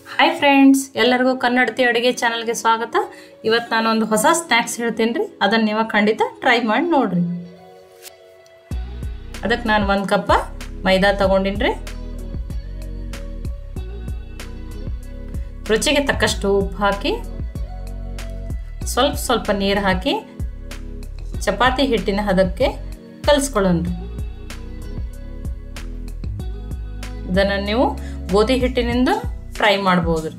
hi friends ಎಲ್ಲರಿಗೂ ಕನ್ನಡತಿ ಅಡುಗೆ ಚಾನಲ್ಗೆ ಸ್ವಾಗತ ಇವತ್ತು ನಾನು ಒಂದು ಹೊಸ ಸ್ನ್ಯಾಕ್ಸ್ ಹೇಳ್ತೀನಿ ರೀ ಅದನ್ನು ನೀವು ಖಂಡಿತ ಟ್ರೈ ಮಾಡಿ ನೋಡ್ರಿ ಅದಕ್ಕೆ ನಾನು ಒಂದು ಕಪ್ಪ ಮೈದಾ ತಗೊಂಡಿನಿ ರೀ ರುಚಿಗೆ ತಕ್ಕಷ್ಟು ಉಪ್ಪು ಹಾಕಿ ಸ್ವಲ್ಪ ಸ್ವಲ್ಪ ನೀರು ಹಾಕಿ ಚಪಾತಿ ಹಿಟ್ಟಿನ ಹದಕ್ಕೆ ಕಲಿಸ್ಕೊಳ್ಳೋಣ ಇದನ್ನು ನೀವು ಗೋಧಿ ಹಿಟ್ಟಿನಿಂದ ಫ್ರೈ ಮಾಡ್ಬೋದು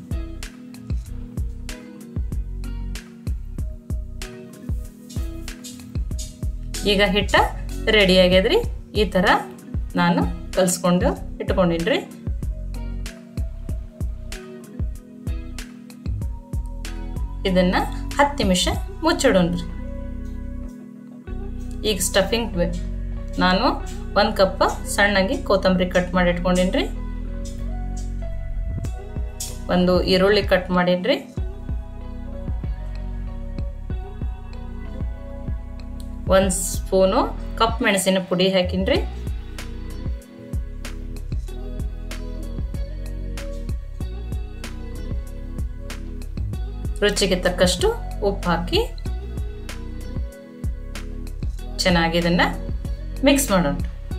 ಈಗ ಹಿಟ್ಟ ರೆಡಿ ಆಗ್ಯದ್ರಿ ಈ ಥರ ನಾನು ಕಲಿಸ್ಕೊಂಡು ಇಟ್ಕೊಂಡಿನ್ರಿ ಇದನ್ನ ಹತ್ತು ನಿಮಿಷ ಮುಚ್ಚಿಡೋಣ್ರಿ ಈಗ ಸ್ಟಫಿಂಗ್ ನಾನು ಒಂದು ಕಪ್ ಸಣ್ಣಗೆ ಕೊತ್ತಂಬರಿ ಕಟ್ ಮಾಡಿ ಇಟ್ಕೊಂಡಿನ್ರಿ ಒಂದು ಈರುಳ್ಳಿ ಕಟ್ ಮಾಡೀನ್ರಿ ಒಂದು ಸ್ಪೂನು ಕಪ್ ಮೆಣಸಿನ ಪುಡಿ ಹಾಕಿನ್ರಿ ರುಚಿಗೆ ತಕ್ಕಷ್ಟು ಉಪ್ಪು ಹಾಕಿ ಚೆನ್ನಾಗಿ ಇದನ್ನ ಮಿಕ್ಸ್ ಮಾಡೋಣ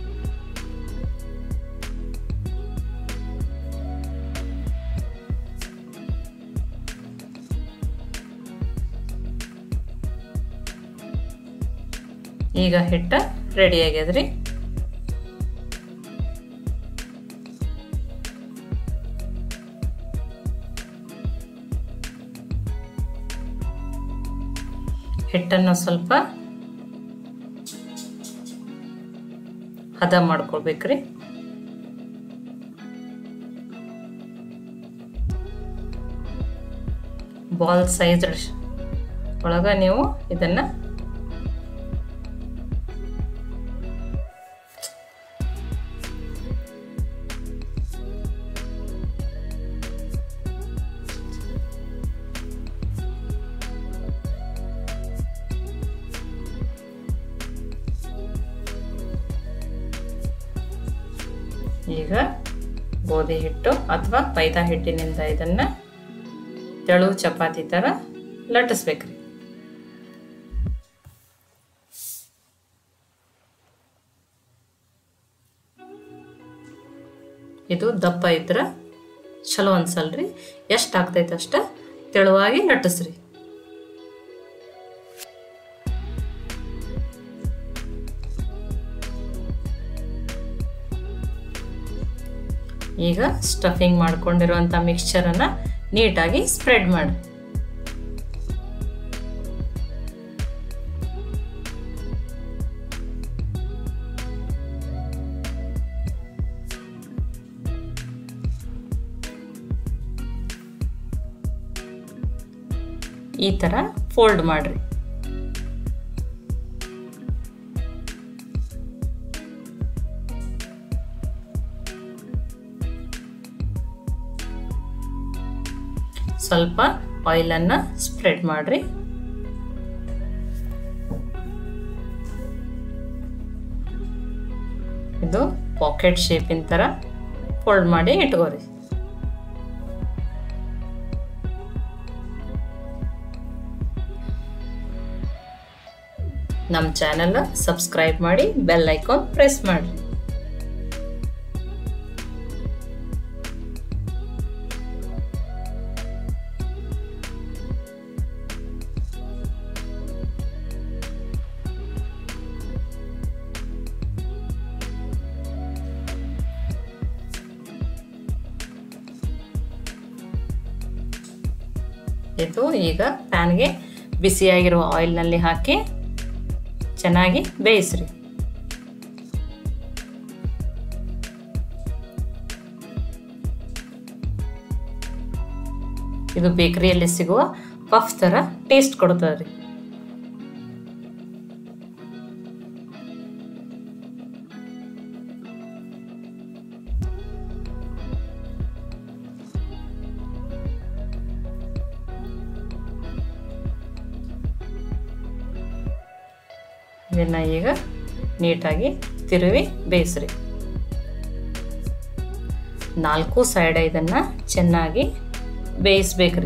ಈಗ ಹಿಟ್ಟ ರೆಡಿ ಆಗ್ಯದ್ರಿ ಹಿಟ್ಟನ್ನು ಸ್ವಲ್ಪ ಹದ ಮಾಡ್ಕೊಳ್ಬೇಕ್ರಿ ಬಾಲ್ ಸೈಜ್ ಒಳಗ ನೀವು ಇದನ್ನ ಈಗ ಗೋಧಿ ಹಿಟ್ಟು ಅಥವಾ ಮೈದಾ ಹಿಟ್ಟಿನಿಂದ ಇದನ್ನ ತೆಳು ಚಪಾತಿ ಥರ ಲಟ್ಟಿಸ್ಬೇಕ್ರಿ ಇದು ದಪ್ಪ ಇದ್ರ ಚಲೋ ಅನ್ಸಲ್ರಿ ಎಷ್ಟು ಆಗ್ತೈತೆ ಅಷ್ಟ ತೆಳುವಾಗಿ ಲಟ್ಟಿಸ್ರಿ ಈಗ ಸ್ಟಫಿಂಗ್ ಮಾಡ್ಕೊಂಡಿರುವಂಥ ಮಿಕ್ಸ್ಚರನ್ನು ನೀಟಾಗಿ ಸ್ಪ್ರೆಡ್ ಮಾಡಿ ಈ ಥರ ಫೋಲ್ಡ್ ಮಾಡಿರಿ ಸ್ವಲ್ಪ ಆಯಿಲನ್ನು ಸ್ಪ್ರೆಡ್ ಮಾಡಿರಿ ಇದು ಪಾಕೆಟ್ ಶೇಪಿನ ಥರ ಫೋಲ್ಡ್ ಮಾಡಿ ಇಟ್ಕೋರಿ ನಮ್ಮ ಚಾನೆಲ್ ಸಬ್ಸ್ಕ್ರೈಬ್ ಮಾಡಿ ಬೆಲ್ ಐಕಾನ್ ಪ್ರೆಸ್ ಮಾಡಿ ಇದು ಈಗ ಪ್ಯಾನ್ಗೆ ಬಿಸಿಯಾಗಿರುವ ಆಯಿಲ್ನಲ್ಲಿ ಹಾಕಿ ಚೆನ್ನಾಗಿ ಬೇಯಿಸ್ರಿ ಇದು ಬೇಕರಿಯಲ್ಲಿ ಸಿಗುವ ಪಫ್ ಥರ ಟೇಸ್ಟ್ ಕೊಡ್ತದೆ ರೀ ಇದನ್ನು ಈಗ ನೀಟಾಗಿ ತಿರುವಿ ಬೇಯಿಸ್ರಿ ನಾಲ್ಕು ಸೈಡ್ ಇದನ್ನು ಚೆನ್ನಾಗಿ ಬೇಯಿಸ್ಬೇಕ್ರಿ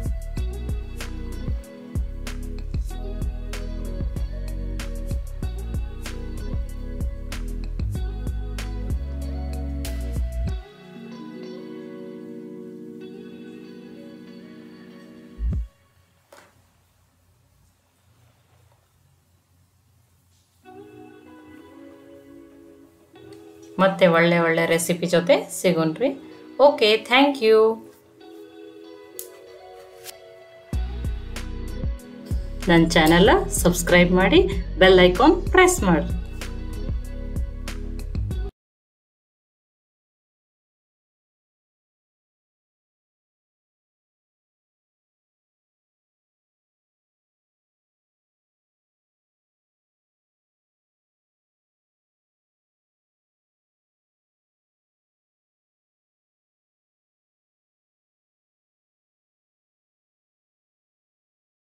ಮತ್ತೆ ಒಳ್ಳೆ ಒಳ್ಳೆ ರೆಸಿಪಿ ಜೊತೆ ಸಿಗೋಣ್ರಿ ಓಕೆ ಥ್ಯಾಂಕ್ ಯು ನನ್ನ ಚಾನೆಲ್ ಸಬ್ಸ್ಕ್ರೈಬ್ ಮಾಡಿ ಬೆಲ್ ಐಕಾನ್ ಪ್ರೆಸ್ ಮಾಡಿರಿ